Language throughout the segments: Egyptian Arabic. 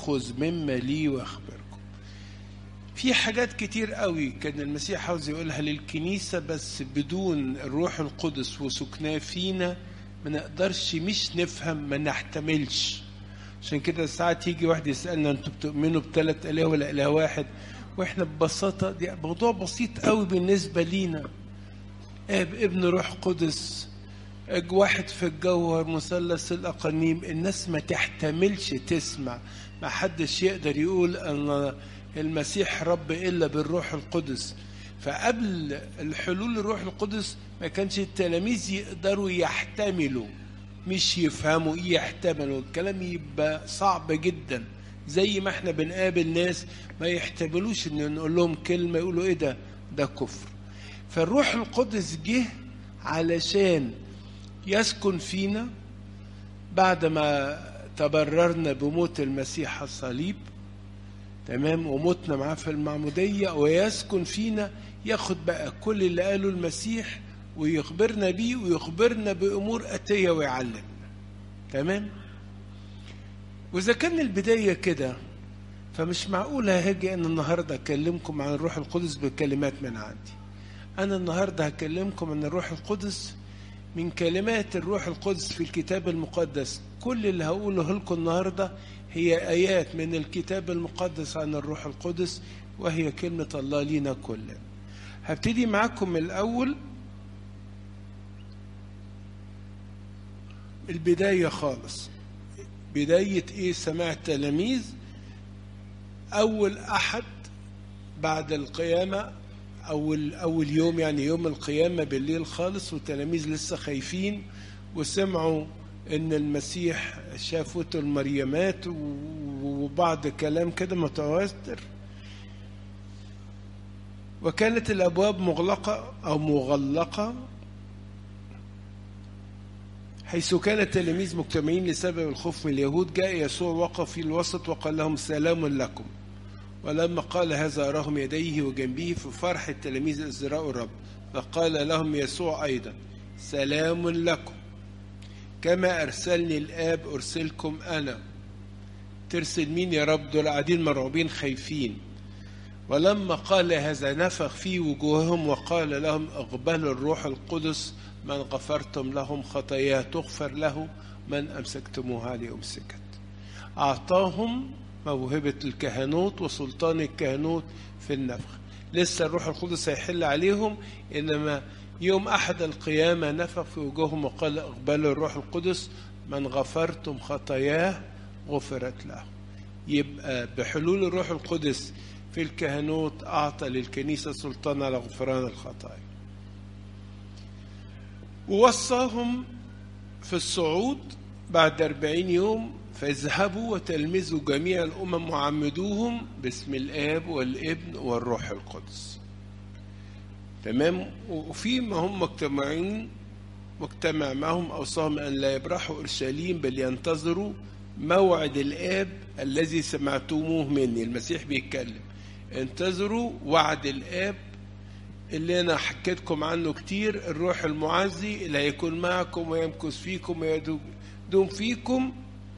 آخذ مما لي وأخبركم في حاجات كتير قوي كان المسيح عاوز يقولها للكنيسة بس بدون الروح القدس وسكناه فينا ما نقدرش مش نفهم ما نحتملش عشان كده ساعات يجي واحد يسألنا انتوا بتؤمنوا بثلاث آلاف ولا إله واحد واحنا ببساطة دي موضوع بسيط قوي بالنسبة لينا اب ابن روح قدس واحد في الجوهر مثلث الأقانيم الناس ما تحتملش تسمع ما حدش يقدر يقول أن المسيح رب إلا بالروح القدس فقبل الحلول الروح القدس ما كانش التلاميذ يقدروا يحتملوا مش يفهموا ايه يحتملوا الكلام يبقى صعب جدا زي ما احنا بنقابل ناس ما يحتملوش ان نقول لهم كلمه يقولوا ايه ده ده كفر فالروح القدس جه علشان يسكن فينا بعد ما تبررنا بموت المسيح على الصليب تمام ومتنا معاه في المعمودية ويسكن فينا ياخد بقى كل اللي قاله المسيح ويخبرنا بيه ويخبرنا بأمور أتية ويعلمنا تمام وإذا كان البداية كده فمش معقولة هاجي أنا النهاردة أكلمكم عن الروح القدس بكلمات من عندي أنا النهاردة هكلمكم عن الروح القدس من كلمات الروح القدس في الكتاب المقدس كل اللي هقوله لكم النهارده هي آيات من الكتاب المقدس عن الروح القدس وهي كلمة الله لينا كلنا هبتدي معاكم من الأول البداية خالص بداية إيه سماع التلاميذ أول أحد بعد القيامة أول أول يوم يعني يوم القيامة بالليل خالص والتلاميذ لسه خايفين وسمعوا إن المسيح شافته المريمات وبعض كلام كده متواتر وكانت الأبواب مغلقة أو مغلقة حيث كان التلاميذ مجتمعين لسبب الخوف من اليهود جاء يسوع وقف في الوسط وقال لهم سلام لكم ولما قال هذا أراهم يديه وجنبه في فرح التلاميذ ازدراء الرب فقال لهم يسوع أيضا سلام لكم كما أرسلني الآب أرسلكم أنا ترسل مين يا رب دول قاعدين مرعوبين خايفين ولما قال هذا نفخ في وجوههم وقال لهم اقبلوا الروح القدس من غفرتم لهم خطاياه تغفر له من أمسكتموها لأمسكت أعطاهم موهبة الكهنوت وسلطان الكهنوت في النفخ لسه الروح القدس هيحل عليهم إنما يوم أحد القيامة نفخ في وجوههم وقال اقبلوا الروح القدس من غفرتم خطاياه غفرت له يبقى بحلول الروح القدس في الكهنوت أعطى للكنيسة سلطان على غفران الخطايا ووصاهم في الصعود بعد أربعين يوم فاذهبوا وتلمذوا جميع الأمم وعمدوهم باسم الآب والابن والروح القدس تمام وفي ما هم مجتمعين مجتمع معهم أوصاهم أن لا يبرحوا أورشليم بل ينتظروا موعد الآب الذي سمعتموه مني المسيح بيتكلم انتظروا وعد الآب اللي أنا حكيتكم عنه كتير الروح المعزي اللي هيكون معكم ويمكث فيكم ويدوم فيكم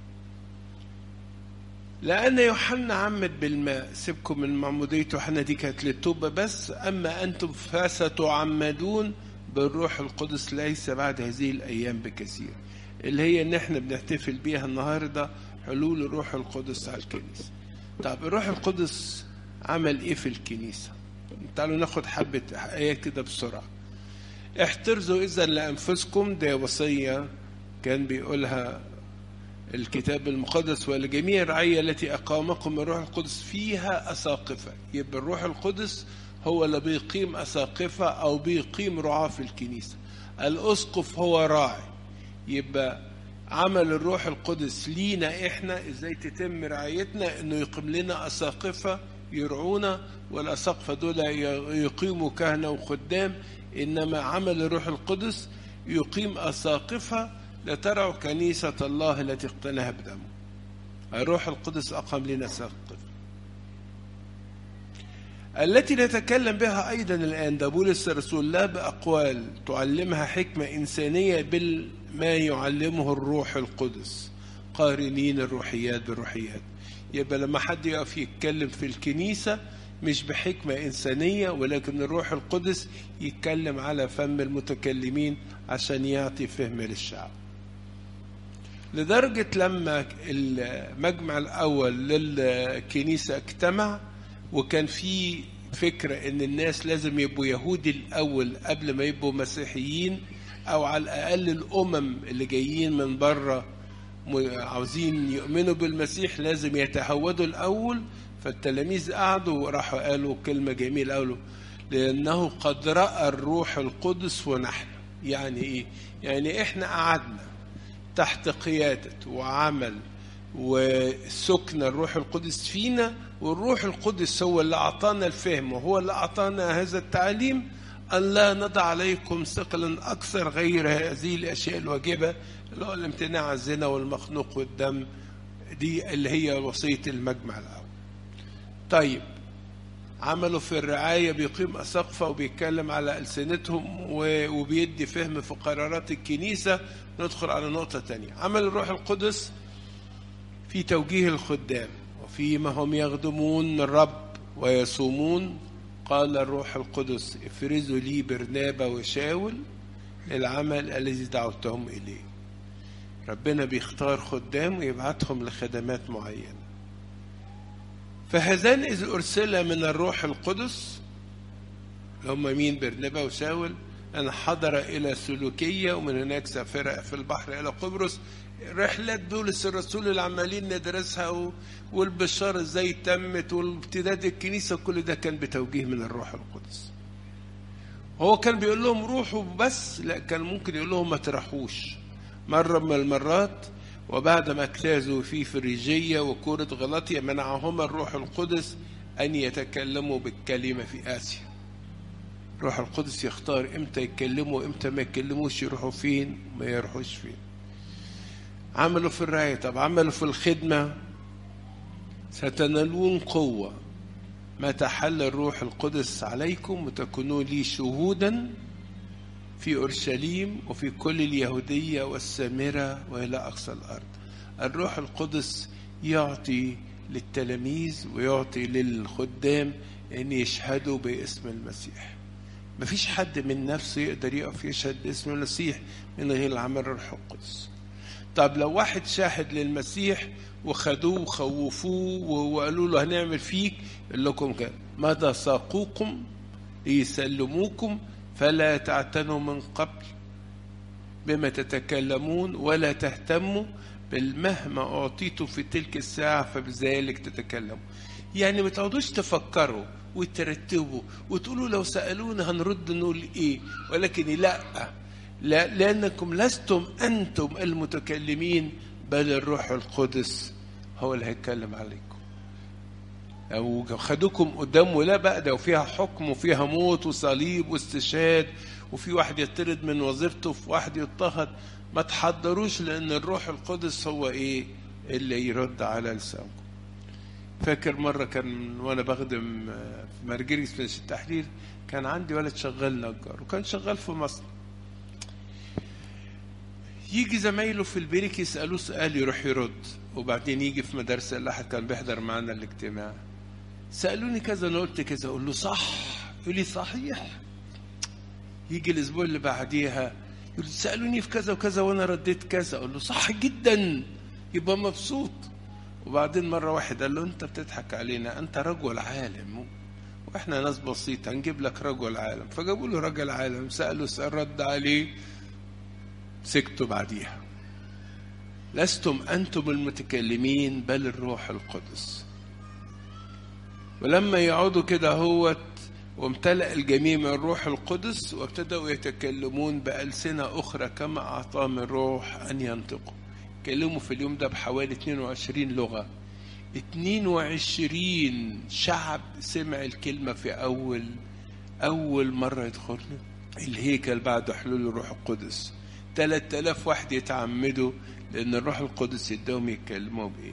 لأن يوحنا عمد بالماء سيبكم من معمودية يوحنا دي كانت للتوبة بس أما أنتم فستعمدون بالروح القدس ليس بعد هذه الأيام بكثير اللي هي إن إحنا بنحتفل بيها النهاردة حلول الروح القدس على الكنيسة طب الروح القدس عمل إيه في الكنيسة تعالوا ناخد حبة آيات كده بسرعة احترزوا إذا لأنفسكم ده وصية كان بيقولها الكتاب المقدس ولجميع الرعية التي أقامكم الروح القدس فيها أساقفة يبقى الروح القدس هو اللي بيقيم أساقفة أو بيقيم رعاة في الكنيسة الأسقف هو راعي يبقى عمل الروح القدس لينا إحنا إزاي تتم رعايتنا إنه يقيم لنا أساقفة يرعونا والأساقفة دول يقيموا كهنة وخدام إنما عمل الروح القدس يقيم أساقفة لترعوا كنيسة الله التي اقتناها بدمه الروح القدس أقام لنا ساقف التي نتكلم بها أيضا الآن ده بولس الرسول لا بأقوال تعلمها حكمة إنسانية بما يعلمه الروح القدس قارنين الروحيات بالروحيات يبقى لما حد يقف يتكلم في الكنيسة مش بحكمة إنسانية ولكن الروح القدس يتكلم على فم المتكلمين عشان يعطي فهم للشعب لدرجة لما المجمع الأول للكنيسة اجتمع وكان في فكرة إن الناس لازم يبقوا يهودي الأول قبل ما يبقوا مسيحيين أو على الأقل الأمم اللي جايين من بره عاوزين يؤمنوا بالمسيح لازم يتهودوا الأول فالتلاميذ قعدوا وراحوا قالوا كلمة جميلة قالوا لأنه قد رأى الروح القدس ونحن يعني إيه؟ يعني إحنا قعدنا تحت قيادة وعمل وسكن الروح القدس فينا والروح القدس هو اللي أعطانا الفهم وهو اللي أعطانا هذا التعليم أن لا نضع عليكم ثقلا أكثر غير هذه الأشياء الواجبة اللي هو الامتناع عن الزنا والمخنوق والدم دي اللي هي وصية المجمع الأول طيب عملوا في الرعاية بيقيم أسقفة وبيتكلم على ألسنتهم وبيدي فهم في قرارات الكنيسة ندخل على نقطة تانية عمل الروح القدس في توجيه الخدام وفيما هم يخدمون الرب ويصومون قال الروح القدس افرزوا لي برنابا وشاول للعمل الذي دعوتهم إليه ربنا بيختار خدام ويبعتهم لخدمات معينة فهذان إذ أرسل من الروح القدس هم مين برنبا وشاول أن حضر إلى سلوكية ومن هناك سافر في البحر إلى قبرص رحلة بولس الرسول اللي عمالين ندرسها والبشارة ازاي تمت وامتداد الكنيسة كل ده كان بتوجيه من الروح القدس هو كان بيقول لهم روحوا بس لا كان ممكن يقول لهم ما تروحوش مرة من المرات وبعد ما اجتازوا في فريجية وكورة غلطية منعهما الروح القدس أن يتكلموا بالكلمة في آسيا الروح القدس يختار امتى يتكلموا امتى ما يتكلموش يروحوا فين ما يروحوش فين عملوا في الرعاية طب عملوا في الخدمة ستنالون قوة متى حل الروح القدس عليكم وتكونوا لي شهودا في أورشليم وفي كل اليهودية والسامرة وإلى أقصى الأرض الروح القدس يعطي للتلاميذ ويعطي للخدام أن يشهدوا باسم المسيح مفيش حد من نفسه يقدر يقف يشهد باسم المسيح من غير عمل الروح القدس طب لو واحد شاهد للمسيح وخدوه وخوفوه وقالوا له هنعمل فيك يقول لكم كده ماذا ساقوكم ليسلموكم فلا تعتنوا من قبل بما تتكلمون ولا تهتموا بل مهما أعطيتم في تلك الساعة فبذلك تتكلموا يعني ما تقعدوش تفكروا وترتبوا وتقولوا لو سألونا هنرد نقول إيه ولكن لا لا لأنكم لستم أنتم المتكلمين بل الروح القدس هو اللي هيتكلم عليكم أو خدوكم قدام ولا بقى ده وفيها حكم وفيها موت وصليب واستشهاد وفي واحد يطرد من وظيفته وفي واحد يضطهد ما تحضروش لأن الروح القدس هو إيه اللي يرد على لسانكم فاكر مرة كان وأنا بخدم في مرجريس في التحرير كان عندي ولد شغال نجار وكان شغال في مصر يجي زمايله في البريك يسألوه سؤال يروح يرد وبعدين يجي في مدرسة الأحد كان بيحضر معنا الاجتماع سألوني كذا أنا قلت كذا أقول له صح يقول لي صحيح يجي الأسبوع اللي بعديها يقول لي سألوني في كذا وكذا وأنا رديت كذا أقول له صح جدا يبقى مبسوط وبعدين مرة واحد قال له أنت بتضحك علينا أنت رجل عالم وإحنا ناس بسيطة هنجيب لك رجل عالم فجابوا له رجل عالم سأله سؤال رد عليه سكتوا بعديها لستم أنتم المتكلمين بل الروح القدس ولما يقعدوا كده هوت وامتلأ الجميع من الروح القدس وابتدأوا يتكلمون بألسنة أخرى كما أعطاهم الروح أن ينطقوا كلموا في اليوم ده بحوالي 22 لغة 22 شعب سمع الكلمة في أول أول مرة يدخل الهيكل بعد حلول الروح القدس 3000 واحد يتعمدوا لأن الروح القدس اداهم يتكلموا بإيه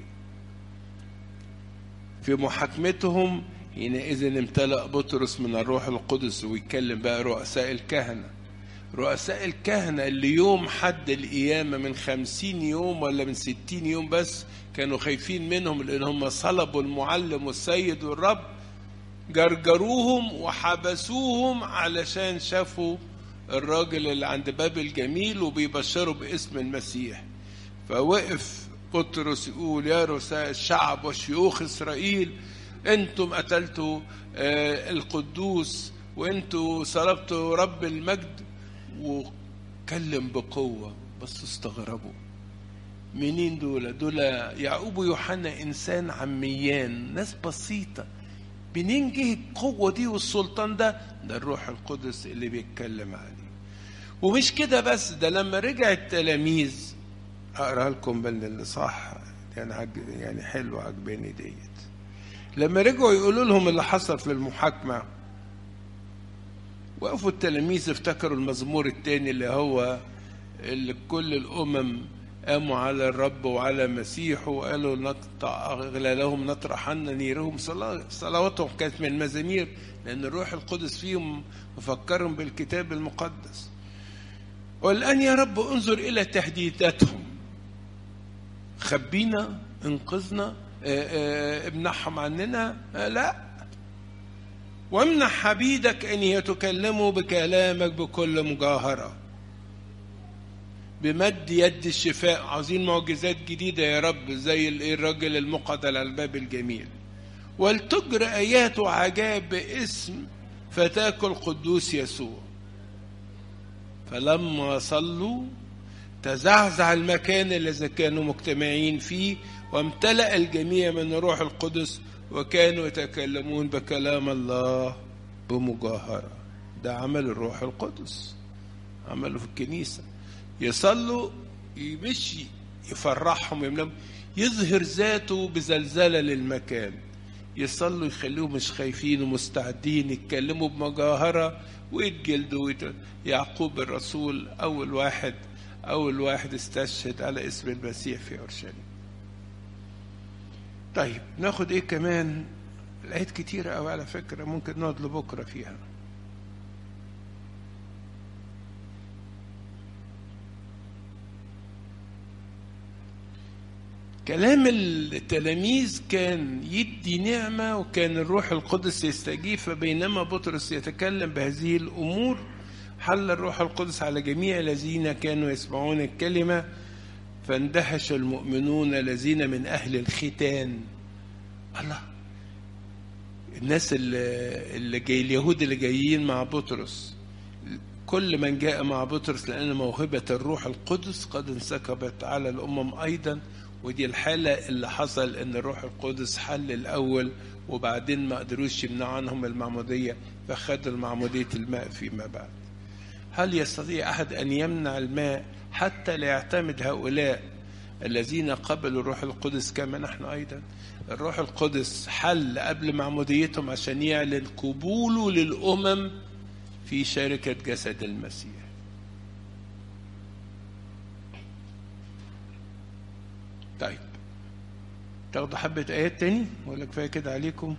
في محاكمتهم حينئذ امتلأ بطرس من الروح القدس ويتكلم بقى رؤساء الكهنة رؤساء الكهنة اللي يوم حد القيامة من خمسين يوم ولا من ستين يوم بس كانوا خايفين منهم لأن هم صلبوا المعلم والسيد والرب جرجروهم وحبسوهم علشان شافوا الراجل اللي عند باب الجميل وبيبشروا باسم المسيح فوقف بطرس يقول يا رؤساء الشعب وشيوخ إسرائيل أنتم قتلتوا القدوس وأنتوا صلبتوا رب المجد وكلم بقوة بس استغربوا منين دول دول يعقوب ويوحنا إنسان عميان ناس بسيطة منين جه القوة دي والسلطان ده ده الروح القدس اللي بيتكلم عليه ومش كده بس ده لما رجع التلاميذ اقرا لكم بل اللي صح يعني عج... يعني حلو عجباني ديت لما رجعوا يقولوا لهم اللي حصل في المحاكمه وقفوا التلاميذ افتكروا المزمور الثاني اللي هو اللي كل الامم قاموا على الرب وعلى مسيحه وقالوا نقطع أغلالهم نطرح عنا نيرهم صلواتهم كانت من المزامير لأن الروح القدس فيهم مفكرهم بالكتاب المقدس والآن يا رب انظر إلى تهديداتهم خبينا انقذنا امنحهم عننا لا وامنح حبيدك ان يتكلموا بكلامك بكل مجاهره بمد يد الشفاء عاوزين معجزات جديدة يا رب زي الراجل المقعد على الباب الجميل ولتجر آيات وعجائب باسم فتاك القدوس يسوع فلما صلوا تزعزع المكان الذي كانوا مجتمعين فيه وامتلأ الجميع من الروح القدس وكانوا يتكلمون بكلام الله بمجاهرة ده عمل الروح القدس عمله في الكنيسه يصلوا يمشي يفرحهم يملهم يظهر ذاته بزلزلة للمكان يصلوا يخليهم مش خايفين ومستعدين يتكلموا بمجاهرة ويتجلدوا يعقوب الرسول أول واحد أول واحد استشهد على اسم المسيح في أورشليم طيب ناخد ايه كمان الآيات كتيرة أوي على فكرة ممكن نقعد لبكرة فيها كلام التلاميذ كان يدي نعمة وكان الروح القدس يستجيب فبينما بطرس يتكلم بهذه الأمور حل الروح القدس على جميع الذين كانوا يسمعون الكلمة فاندهش المؤمنون الذين من أهل الختان الله الناس اللي, اللي جاي اليهود اللي جايين مع بطرس كل من جاء مع بطرس لأن موهبة الروح القدس قد انسكبت على الأمم أيضا ودي الحالة اللي حصل إن الروح القدس حل الأول وبعدين ما قدروش يمنعوا عنهم المعمودية فخدوا المعمودية الماء فيما بعد. هل يستطيع أحد أن يمنع الماء حتى لا يعتمد هؤلاء الذين قبلوا الروح القدس كما نحن أيضا؟ الروح القدس حل قبل معموديتهم عشان يعلن قبوله للأمم في شركة جسد المسيح. طيب تاخدوا حبة آيات تاني ولا كفاية كده عليكم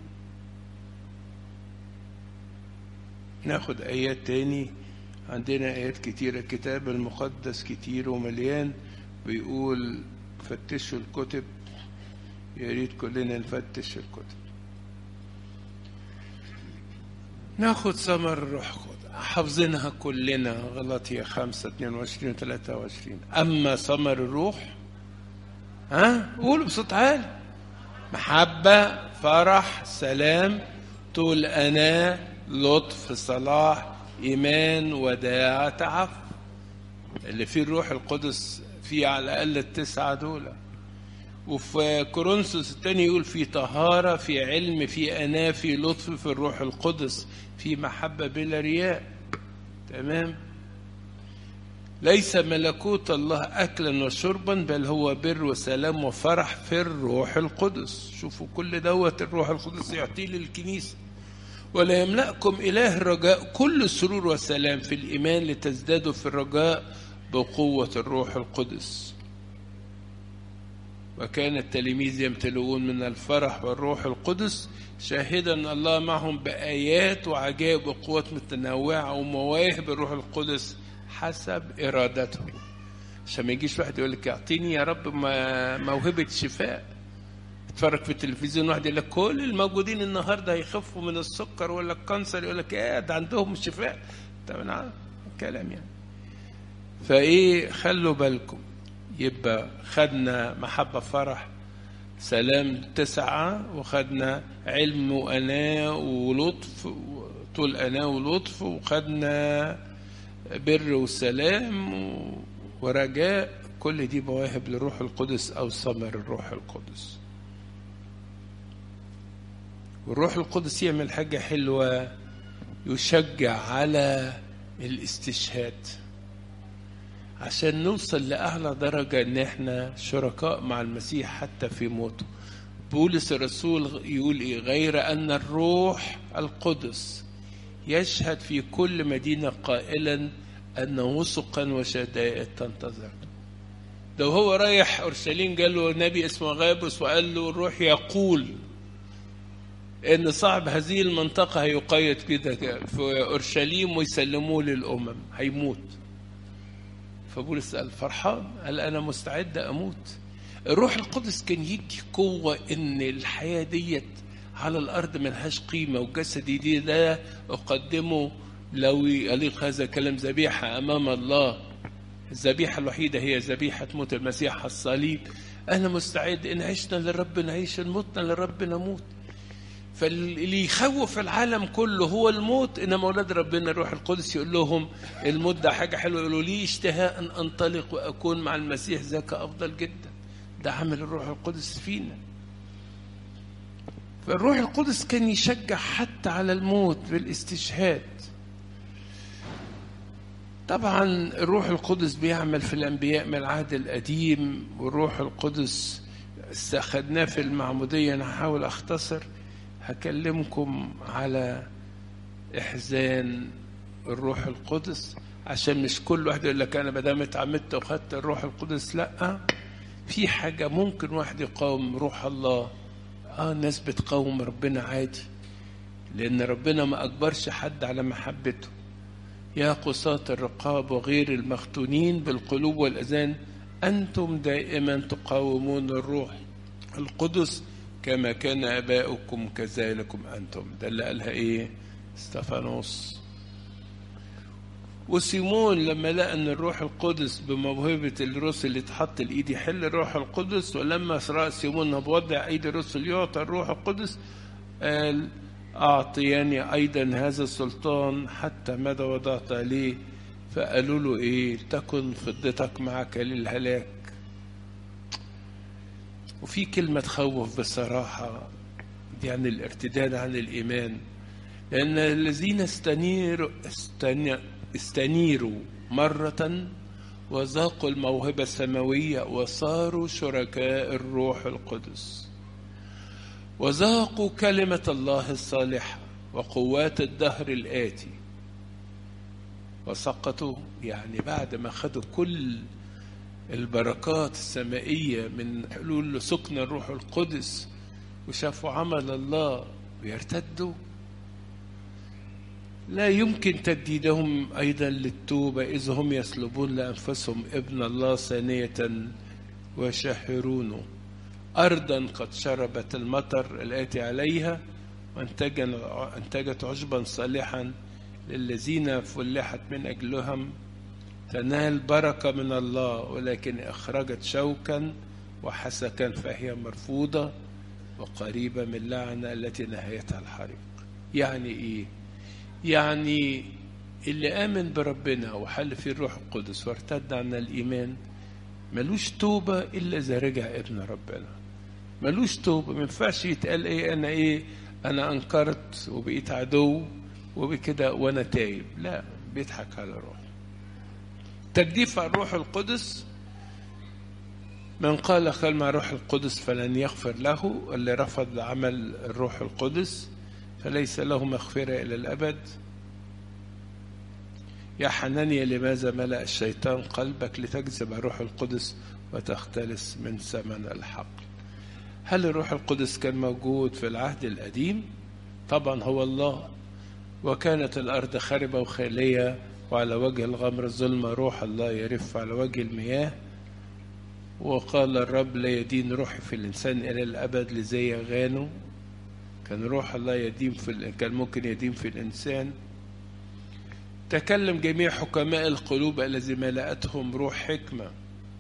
ناخد آيات تاني عندنا آيات كتيرة الكتاب المقدس كتير ومليان بيقول فتشوا الكتب يا ريت كلنا نفتش الكتب ناخد ثمر الروح حافظينها كلنا غلطية خمسة اتنين وعشرين وتلاتة وعشرين أما ثمر الروح ها قولوا بصوت عالي محبة فرح سلام طول أنا لطف صلاح إيمان وداع تعف اللي فيه الروح القدس فيه على الأقل التسعة دول وفي كورنثوس الثاني يقول في طهارة في علم في أنا في لطف في الروح القدس في محبة بلا رياء تمام ليس ملكوت الله أكلا وشربا بل هو بر وسلام وفرح في الروح القدس شوفوا كل دوت الروح القدس يعطيه للكنيسة ولا يملأكم إله الرجاء كل سرور وسلام في الإيمان لتزدادوا في الرجاء بقوة الروح القدس وكان التلاميذ يمتلئون من الفرح والروح القدس شاهدا أن الله معهم بآيات وعجائب وقوات متنوعة ومواهب الروح القدس حسب ارادته عشان ما يجيش واحد يقول لك اعطيني يا رب موهبه شفاء اتفرج في التلفزيون واحد يقول لك كل الموجودين النهارده هيخفوا من السكر ولا الكانسر يقول لك ايه ده عندهم شفاء طب انا كلام يعني فايه خلوا بالكم يبقى خدنا محبه فرح سلام تسعة وخدنا علم وأناة ولطف طول أناة ولطف وخدنا بر وسلام ورجاء كل دي مواهب للروح القدس أو ثمر الروح القدس والروح القدس يعمل حاجة حلوة يشجع على الاستشهاد عشان نوصل لأعلى درجة إن إحنا شركاء مع المسيح حتى في موته بولس الرسول يقول إيه غير أن الروح القدس يشهد في كل مدينة قائلا أن وثقا وشدائد تنتظر ده هو رايح أورشليم قال له نبي اسمه غابس وقال له الروح يقول ان صاحب هذه المنطقة هيقيد كده في اورشليم ويسلموه للامم هيموت فبولس قال فرحان قال انا مستعد اموت الروح القدس كان يدي قوة ان الحياة ديت على الارض ملهاش قيمة وجسدي دي لا اقدمه لو يليق هذا الكلام ذبيحة امام الله الذبيحة الوحيدة هي ذبيحة موت المسيح على الصليب انا مستعد ان عشنا للرب نعيش ان متنا للرب نموت فاللي يخوف العالم كله هو الموت انما اولاد ربنا الروح القدس يقول لهم الموت ده حاجه حلوه يقولوا لي اشتهاء ان انطلق واكون مع المسيح ذاك افضل جدا ده عمل الروح القدس فينا فالروح القدس كان يشجع حتى على الموت بالاستشهاد طبعا الروح القدس بيعمل في الانبياء من العهد القديم والروح القدس استخدناه في المعموديه انا هحاول اختصر هكلمكم على احزان الروح القدس عشان مش كل واحد يقول لك انا ما دام اتعمدت وخدت الروح القدس لا في حاجه ممكن واحد يقاوم روح الله اه الناس بتقاوم ربنا عادي لان ربنا ما اجبرش حد على محبته يا قصاة الرقاب وغير المختونين بالقلوب والاذان انتم دائما تقاومون الروح القدس كما كان اباؤكم كذلكم انتم ده اللي قالها ايه استفانوس وسيمون لما لقى ان الروح القدس بموهبه الرسل اللي اتحط الايد يحل الروح القدس ولما راى سيمون بوضع ايدي الرسل يعطى الروح القدس قال اعطيني ايضا هذا السلطان حتى ماذا وضعت عليه فقالوا له ايه تكن فضتك معك للهلاك وفي كلمة تخوف بصراحة دي عن الارتداد عن الإيمان لأن الذين استنيروا استنيروا مرة وذاقوا الموهبة السماوية وصاروا شركاء الروح القدس وذاقوا كلمة الله الصالحة وقوات الدهر الآتي وسقطوا يعني بعد ما خدوا كل البركات السمائية من حلول سكن الروح القدس وشافوا عمل الله ويرتدوا لا يمكن تجديدهم أيضا للتوبة إذ هم يسلبون لأنفسهم ابن الله ثانية ويشهرونه أرضا قد شربت المطر الآتي عليها وانتجت عشبا صالحا للذين فلحت من أجلهم تنال بركة من الله ولكن أخرجت شوكا وحسكا فهي مرفوضة وقريبة من اللعنة التي نهايتها الحريق يعني إيه؟ يعني اللي آمن بربنا وحل فيه الروح القدس وارتد عن الإيمان ملوش توبة إلا إذا رجع ابن ربنا ملوش توبة ما ينفعش يتقال إيه أنا إيه أنا أنكرت وبقيت عدو وبكده وأنا تايب لا بيضحك على روحه تجديف الروح القدس من قال خل مع روح القدس فلن يغفر له اللي رفض عمل الروح القدس فليس له مغفرة إلى الأبد يا حنانيا لماذا ملأ الشيطان قلبك لتجذب الروح القدس وتختلس من ثمن الحق هل الروح القدس كان موجود في العهد القديم طبعا هو الله وكانت الأرض خربة وخالية وعلى وجه الغمر الظلمة روح الله يرف على وجه المياه وقال الرب لا يدين روحي في الإنسان إلى الأبد لزي غانو كان روح الله يديم في ال... كان ممكن يديم في الإنسان تكلم جميع حكماء القلوب الذي ملأتهم روح حكمة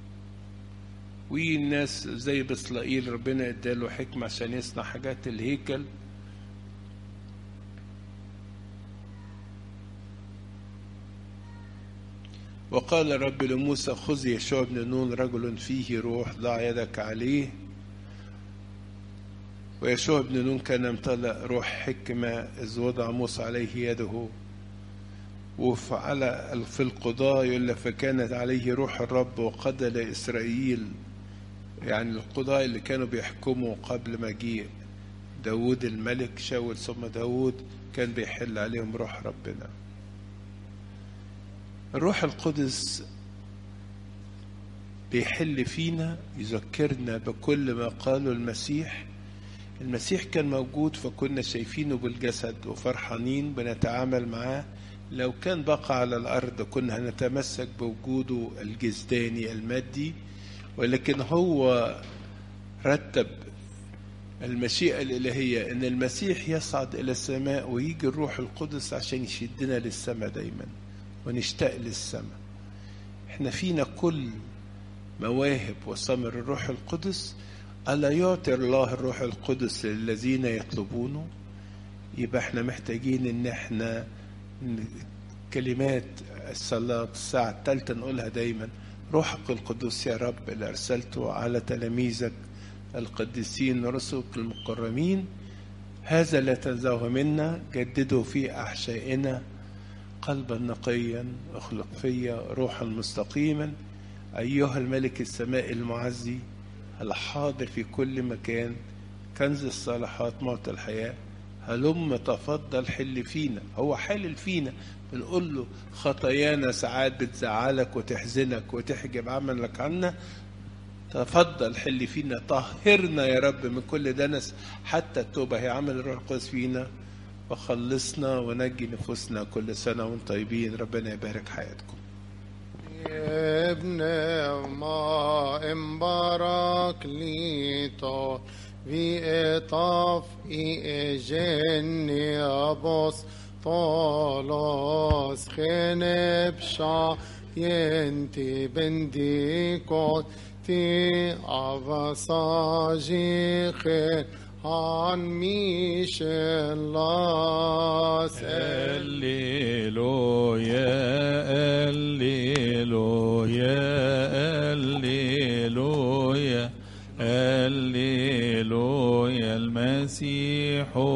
والناس زي بصلائيل ربنا اداله حكمة عشان يصنع حاجات الهيكل وقال الرب لموسى خذ يشوع بن نون رجل فيه روح ضع يدك عليه ويشوع بن نون كان امتلأ روح حكمة إذ وضع موسى عليه يده وفعل في القضاء يقول فكانت عليه روح الرب وقضى لإسرائيل يعني القضاء اللي كانوا بيحكموا قبل مجيء داود الملك شاول ثم داود كان بيحل عليهم روح ربنا الروح القدس بيحل فينا يذكرنا بكل ما قاله المسيح المسيح كان موجود فكنا شايفينه بالجسد وفرحانين بنتعامل معاه لو كان بقى على الأرض كنا هنتمسك بوجوده الجسداني المادي ولكن هو رتب المشيئة الإلهية إن المسيح يصعد إلى السماء ويجي الروح القدس عشان يشدنا للسماء دايما ونشتاق للسماء احنا فينا كل مواهب وثمر الروح القدس ألا يعطي الله الروح القدس للذين يطلبونه يبقى احنا محتاجين ان احنا كلمات الصلاة الساعة الثالثة نقولها دايما روحك القدس يا رب اللي أرسلته على تلاميذك القديسين رسلك المكرمين هذا لا تنزعه منا جدده في أحشائنا قلبا نقيا اخلق فيا روحا مستقيما أيها الملك السماء المعزي الحاضر في كل مكان كنز الصالحات موت الحياة هلم تفضل حل فينا هو حلل فينا بنقول له خطايانا ساعات بتزعلك وتحزنك وتحجب عملك عنا تفضل حل فينا طهرنا يا رب من كل دنس حتى التوبة هي عمل الروح القدس فينا وخلصنا ونجي نفوسنا كل سنة وانتم طيبين ربنا يبارك حياتكم ابن ما امبارك ليتو في اطاف اي جني ابوس طولوس خنب شا ينتي بنديكوت تي افاساجي خير عن ميشلاس هللويا هللويا هللويا هللويا المسيح